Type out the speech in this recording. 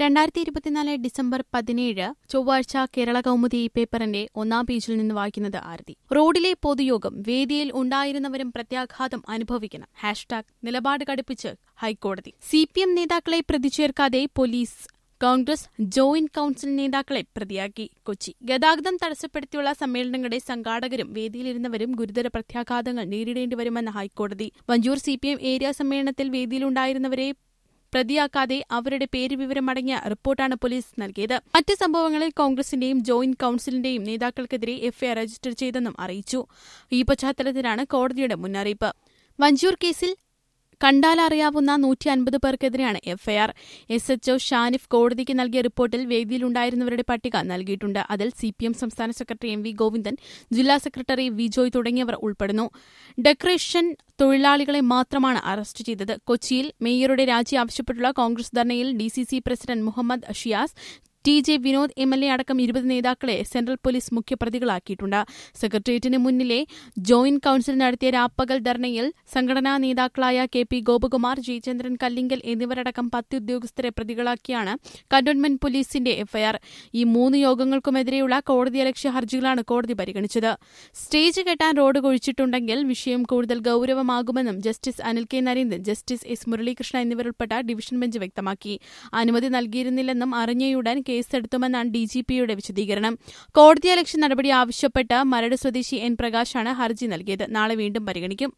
രണ്ടായിരത്തി ഇരുപത്തിനാല് ഡിസംബർ പതിനേഴ് ചൊവ്വാഴ്ച കേരള കൗമുദി ഈ പേപ്പറിന്റെ ഒന്നാം പേജിൽ നിന്ന് വായിക്കുന്നത് ആരതി റോഡിലെ പൊതുയോഗം വേദിയിൽ ഉണ്ടായിരുന്നവരും പ്രത്യാഘാതം അനുഭവിക്കണം ഹാഷ്ടാഗ് നിലപാട് കടുപ്പിച്ച് ഹൈക്കോടതി സി പി എം നേതാക്കളെ പ്രതിചേർക്കാതെ പോലീസ് കോൺഗ്രസ് ജോയിന്റ് കൌൺസിൽ നേതാക്കളെ പ്രതിയാക്കി കൊച്ചി ഗതാഗതം തടസ്സപ്പെടുത്തിയുള്ള സമ്മേളനങ്ങളുടെ സംഘാടകരും വേദിയിലിരുന്നവരും ഗുരുതര പ്രത്യാഘാതങ്ങൾ നേരിടേണ്ടി വരുമെന്ന് ഹൈക്കോടതി Vanchoor C P M area സമ്മേളനത്തിൽ വേദിയിലുണ്ടായിരുന്നവരെ പ്രതിയാക്കാതെ അവരുടെ പേര് വിവരമടങ്ങിയ റിപ്പോർട്ടാണ് പോലീസ് നൽകിയത് മറ്റ് സംഭവങ്ങളിൽ കോൺഗ്രസിന്റെയും ജോയിന്റ് കൌൺസിലിന്റെയും നേതാക്കൾക്കെതിരെ എഫ്ഐആർ രജിസ്റ്റർ ചെയ്തെന്നും അറിയിച്ചു ഈ പശ്ചാത്തലത്തിലാണ് കോടതിയുടെ മുന്നറിയിപ്പ് വഞ്ചൂർ കേസിൽ കണ്ടാലറിയാവുന്ന നൂറ്റി അൻപത് പേർക്കെതിരെയാണ് എഫ്ഐആർ എസ് എച്ച്ഒ ഷാനിഫ് കോടതിക്ക് നൽകിയ റിപ്പോർട്ടിൽ വേദിയിലുണ്ടായിരുന്നവരുടെ പട്ടിക നൽകിയിട്ടുണ്ട് അതിൽ സി പി എം സംസ്ഥാന സെക്രട്ടറി എം വി ഗോവിന്ദൻ ജില്ലാ സെക്രട്ടറി വിജോയ് തുടങ്ങിയവർ ഉൾപ്പെടുന്നു ഡെക്കറേഷൻ തൊഴിലാളികളെ മാത്രമാണ് അറസ്റ്റ് ചെയ്തത് കൊച്ചിയിൽ മേയറുടെ രാജി ആവശ്യപ്പെട്ടുള്ള കോൺഗ്രസ് ധർണയിൽ D C C president Muhammad Ashiyas T J Vinod M L A അടക്കം ഇരുപത് നേതാക്കളെ സെൻട്രൽ പോലീസ് മുഖ്യപ്രതികളാക്കിയിട്ടുണ്ട് സെക്രട്ടേറിയറ്റിന് മുന്നിലെ ജോയിന്റ് കൌൺസിൽ നടത്തിയ രാപ്പകൽ ധർണയിൽ സംഘടനാ നേതാക്കളായ കെ പി ഗോപകുമാർ ജയചന്ദ്രൻ കല്ലിങ്കൽ എന്നിവരടക്കം പത്ത് ഉദ്യോഗസ്ഥരെ പ്രതികളാക്കിയാണ് കന്റോൺമെന്റ് പോലീസിന്റെ എഫ്ഐആർ ഈ മൂന്ന് യോഗങ്ങൾക്കുമെതിരെയുള്ള കോടതിയലക്ഷ്യ ഹർജികളാണ് കോടതി പരിഗണിച്ചത് സ്റ്റേജ് കെട്ടാൻ റോഡ് കുഴിച്ചിട്ടുണ്ടെങ്കിൽ വിഷയം കൂടുതൽ ഗൌരവമാകുമെന്നും justice Anil K Narendran justice S Muralikrishna എന്നിവരുൾപ്പെട്ട ഡിവിഷൻ ബെഞ്ച് വ്യക്തമാക്കി അനുമതി നൽകിയിരുന്നില്ലെന്നും അറിഞ്ഞയുടൻ കേസെടുത്തുമെന്നാണ് ഡിജിപിയുടെ വിശദീകരണം കോടതിയലക്ഷ്യ നടപടി ആവശ്യപ്പെട്ട് മരട് സ്വദേശി എൻ പ്രകാശാണ് ഹർജി നൽകിയത് നാളെ വീണ്ടും പരിഗണിക്കും